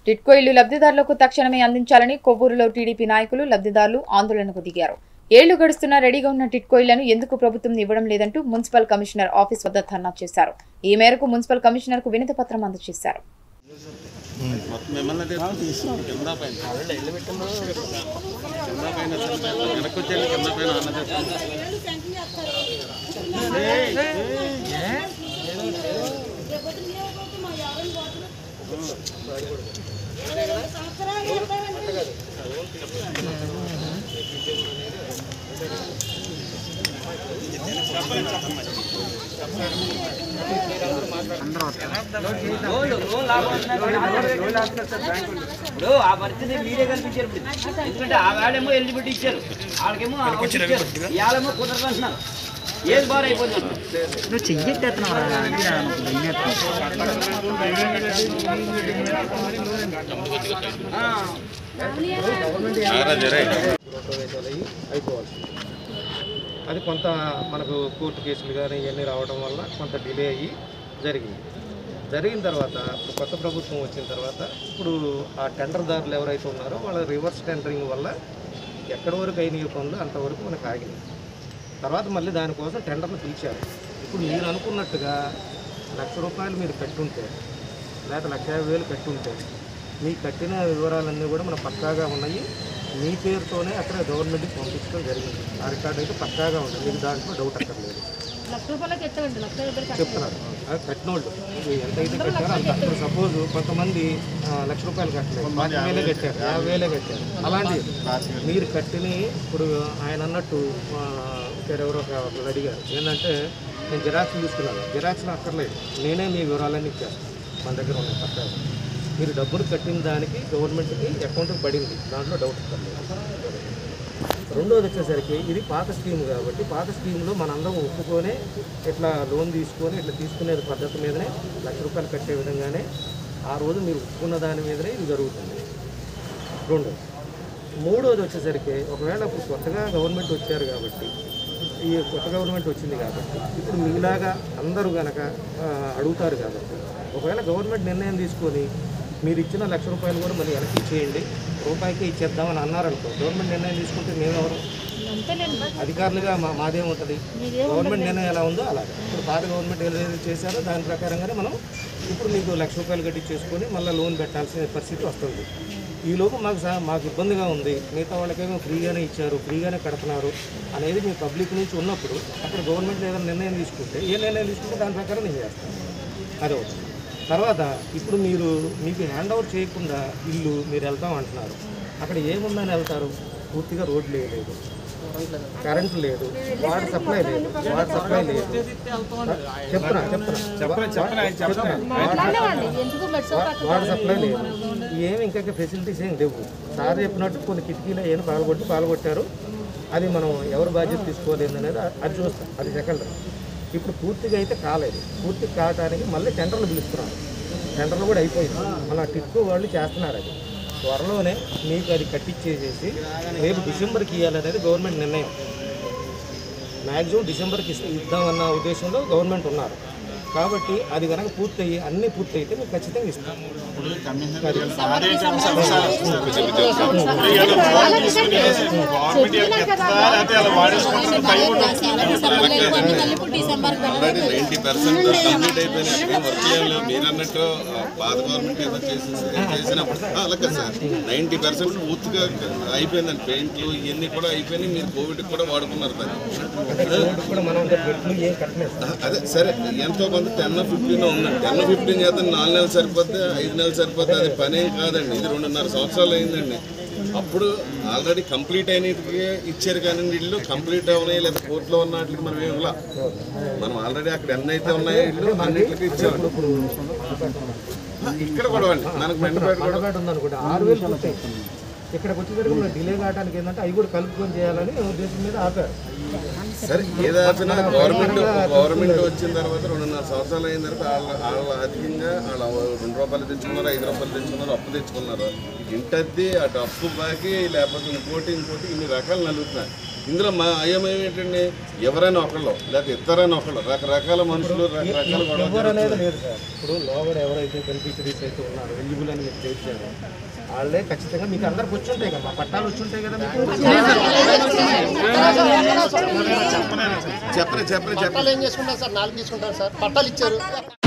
టిట్కో ఇల్లు లబ్ధిదారులకు తక్షణమే అందించాలని కొవ్వూరులో టీడీపీ నాయకులు లబ్ధిదారులు ఆందోళనకు దిగారు ఏళ్లు గడుస్తున్నా రెడీగా ఉన్న టిట్కో ఇళ్లను ఎందుకు ప్రభుత్వం ఇవ్వడం లేదంటూ మున్సిపల్ కమిషనర్ ఆఫీస్ వద్ద ధర్నా చేశారు ఈ మేరకు మున్సిపల్ కమిషనర్ కు వినతి పత్రం అందజేశారు మిమ్మల్ని తీసుకుంటాం కింద పైన కింద పైన వెనక్కి వచ్చేది కింద పైన అన్నది ఇప్పుడు ఆ పరిస్థితి మీరే కల్పించారు ఇప్పుడు ఎందుకంటే ఆ వాడేమో ఎలిజిబిలిటీ ఇచ్చారు వాళ్ళకేమో హౌస్ ఇచ్చారు ఇవాళేమో కుదరదు అంటున్నారు ఏది బాగా అయిపోతుంది నువ్వు చెయ్యెట్టేస్తున్నావు ప్రవేశాలయ్యి అయిపోవాలి అది కొంత మనకు కోర్టు కేసులు కానీ ఇవన్నీ రావడం వల్ల కొంత డిలే అయ్యి జరిగింది జరిగిన తర్వాత ఇప్పుడు కొత్త ప్రభుత్వం వచ్చిన తర్వాత ఇప్పుడు ఆ టెండర్దారులు ఎవరైతే ఉన్నారో వాళ్ళ రివర్స్ టెండరింగ్ వల్ల ఎక్కడి వరకు అయిన పనులు అంతవరకు మనకు ఆగింది తర్వాత మళ్ళీ దానికోసం టెండర్లు పిలిచారు ఇప్పుడు మీరు అనుకున్నట్టుగా లక్ష రూపాయలు మీరు కట్టుంటే లేక లక్ష యాభై వేలు కట్టుంటే మీ కట్టిన వివరాలన్నీ కూడా మన పక్కాగా ఉన్నాయి మీ పేరుతోనే అక్కడ గవర్నమెంట్కి పంపించడం జరిగింది ఆ రికార్డు అయితే పక్కాగా ఉంది మీకు దాంట్లో డౌట్ అక్కర్లేదు చెప్తున్నారు అది కట్టిన వాళ్ళు ఇది ఎంత అయితే కట్టారో అంత ఇప్పుడు సపోజ్ కొంతమంది ఆ, లక్ష రూపాయలు కట్టలేదు పాతిక వేలే కట్టారు యాభై వేలే కట్టారు అలాంటి మీరు కట్టిన ఇప్పుడు ఆయన అన్నట్టు ఆ, ఇక్కడ ఎవరో ఒక ఒకరు అడిగారు ఏంటంటే నేను జిరాక్స్ తీసుకున్నాను జిరాక్స్లో అక్కర్లేదు నేనే మీ వివరాలన్నీ ఇచ్చేస్తాను మన దగ్గర ఉన్నాయి పక్కా మీరు డబ్బులు కట్టిన దానికి గవర్నమెంట్కి అకౌంట్కి పడింది దాంట్లో డౌట్ అక్కర్లేదు రెండోది వచ్చేసరికి ఇది పాత స్కీమ్ కాబట్టి పాత స్కీమ్లో మనందరం ఒప్పుకొని ఇట్లా లోన్ తీసుకొని ఇట్లా తీసుకునే పద్ధతి మీదనే లక్ష రూపాయలు కట్టే విధంగానే ఆ రోజు మీరు ఒప్పుకున్న దాని మీదనే ఇది జరుగుతుంది రెండోది మూడోది వచ్చేసరికి ఒకవేళ ఇప్పుడు కొత్తగా గవర్నమెంట్ వచ్చారు కాబట్టి ఈ కొత్త గవర్నమెంట్ వచ్చింది కాబట్టి ఇప్పుడు మీలాగా అందరూ గనక ఆ, అడుగుతారు కాబట్టి ఒకవేళ గవర్నమెంట్ నిర్ణయం తీసుకొని మీరు ఇచ్చిన లక్ష రూపాయలు కూడా మళ్ళీ వెనక్కి ఇచ్చేయండి రూపాయికి ఇచ్చేద్దామని అన్నారనుకో గవర్నమెంట్ నిర్ణయం తీసుకుంటే మేమెవరు అధికారులుగా మా మాదేం ఉంటుంది గవర్నమెంట్ నిర్ణయం ఎలా ఉందో అలాగే ఇప్పుడు పాత గవర్నమెంట్ ఏదైతే చేశారో దాని ప్రకారంగానే మనం ఇప్పుడు మీకు లక్ష రూపాయలు కట్టి చేసుకొని మళ్ళీ లోన్ పెట్టాల్సిన పరిస్థితి వస్తుంది ఈలోపు మాకు సా మాకు ఇబ్బందిగా ఉంది మిగతా వాళ్ళకేమో ఫ్రీగానే ఇచ్చారు ఫ్రీగానే కడుతున్నారు అనేది మీ పబ్లిక్ నుంచి ఉన్నప్పుడు అక్కడ గవర్నమెంట్ ఏదైనా నిర్ణయం తీసుకుంటే ఏ నిర్ణయం తీసుకుంటే దాని ప్రకారం నేను చేస్తాను అదొకటి తర్వాత ఇప్పుడు మీరు మీకు హ్యాండ్ ఓవర్ చేయకుండా ఇల్లు మీరు వెళ్తాం అంటున్నారు అక్కడ ఏముందని వెళ్తారు పూర్తిగా రోడ్లు లేదు కరెంట్ లేదు వాటర్ సప్లై లేదు వాటర్ సప్లై లేదు చెప్తున్నా చెప్తున్నా చెప్తున్నా వాటర్ సప్లై లేదు ఏమి ఇంకా ఫెసిలిటీస్ ఏం లేవు సార్ చెప్పినట్టు కొన్ని కిటికీలు ఏం పాల్గొట్టి పాల్గొట్టారు అది మనం ఎవరు బాధ్యత తీసుకోలేదు అనేది అది చూస్తాం అది సెకండరీ ఇప్పుడు పూర్తిగా అయితే కాలేదు పూర్తి కావడానికి మళ్ళీ టెండర్లు పిలుస్తున్నారు టెండర్లు కూడా అయిపోయింది మన టిట్కో వాళ్ళు చేస్తున్నారు అది త్వరలోనే మీకు అది కట్టించేసేసి రేపు డిసెంబర్కి ఇవ్వాలనేది గవర్నమెంట్ నిర్ణయం మ్యాక్సిమం డిసెంబర్కి ఇస్త- ఇద్దామన్న ఉద్దేశంలో గవర్నమెంట్ ఉన్నారు కాబట్టి అది కనుక పూర్తయ్యి అన్నీ పూర్తయితే మీకు ఖచ్చితంగా ఇస్తాం ఆల్రెడీ నైంటీ పర్సెంట్ కంప్లీట్ అయిపోయినాయి అక్కడ వర్క్ ఏం లేవు మీరు అన్నట్టు ఆ, పాత గవర్నమెంట్ ఏదో చేసేసి చేసినప్పుడు ఆ, అలాగే సార్ నైంటీ పర్సెంట్ పూర్తిగా అయిపోయిందండి పెయింట్లు ఇవన్నీ కూడా అయిపోయినాయి మీరు కోవిడ్ కూడా వాడుకున్నారు దాన్ని రోడ్డు కూడా మనం అంటే బెడ్లు ఏం కట్టలేదు ఆ, అదే సరే ఎంతో కొంత టెన్ ఫిఫ్టీన్ ఉందండి టెన్ ఫిఫ్టీన్ చేస్తే నాలుగు నెలలు సరిపోతే ఐదు నెలలు సరిపోతే అది పనేం కాదండి ఇది రెండున్నర సంవత్సరాలు అయిందండి అప్పుడు ఆల్రెడీ కంప్లీట్ అయినట్టుగా ఇచ్చారు కానీ ఇల్లు కంప్లీట్ అవునాయి లేదా కోర్టులో ఉన్న వాటికి మనం ఏం ఇవ్వలా. మనం ఆల్రెడీ అక్కడ ఎన్ని అయితే ఉన్నాయో ఇల్లు అన్నిటికీ ఇచ్చాము ఇక్కడ కూడా అండి మనకు మెండపేట కూడా మండపేట ఉందనుకుంటే ఆరు వేలు పూర్తయి ఇక్కడికి వచ్చేసరికి మనం డిలే కావడానికి ఏంటంటే అవి కూడా కలుపుకొని చేయాలని ఉద్దేశం మీద ఆపారు సరే ఏదాపినా గవర్నమెంట్ గవర్నమెంట్ వచ్చిన తర్వాత రెండున్నర సంవత్సరాలు అయిన తర్వాత వాళ్ళ వాళ్ళ అధికంగా వాళ్ళ రెండు రూపాయలు తెచ్చుకున్నారు ఐదు రూపాయలు తెచ్చుకున్నారు అప్పు తెచ్చుకున్నారు ఇంటద్ది అటు అప్పు బాకి లేకపోతే ఇంకోటి ఇంకోటి ఇన్ని రకాలు నలుగుతున్నాయి ఇందులో మా అయోమయం ఏంటండి ఎవరైనా ఒకళ్ళు లేకపోతే ఇద్దరైనా ఒకళ్ళు రకరకాల మనుషులు రకరకాల గొడవ ఎవరు అనేది లేదు సార్ ఇప్పుడు లోగడ ఎవరైతే బెనిఫిషరీస్ అయితే ఉన్నారో ఎలిజిబుల్ అని మీరు చేశారో వాళ్ళే ఖచ్చితంగా మీకు అందరికి వచ్చి ఉంటాయి కదా మా పట్టాలు వచ్చి ఉంటాయి కదా మీకు చెప్పరే చెప్పరే చెప్పరే పట్టాలు ఏం చేసుకుంటారు సార్ నాలుగు తీసుకుంటారు సార్ పట్టాలు ఇచ్చారు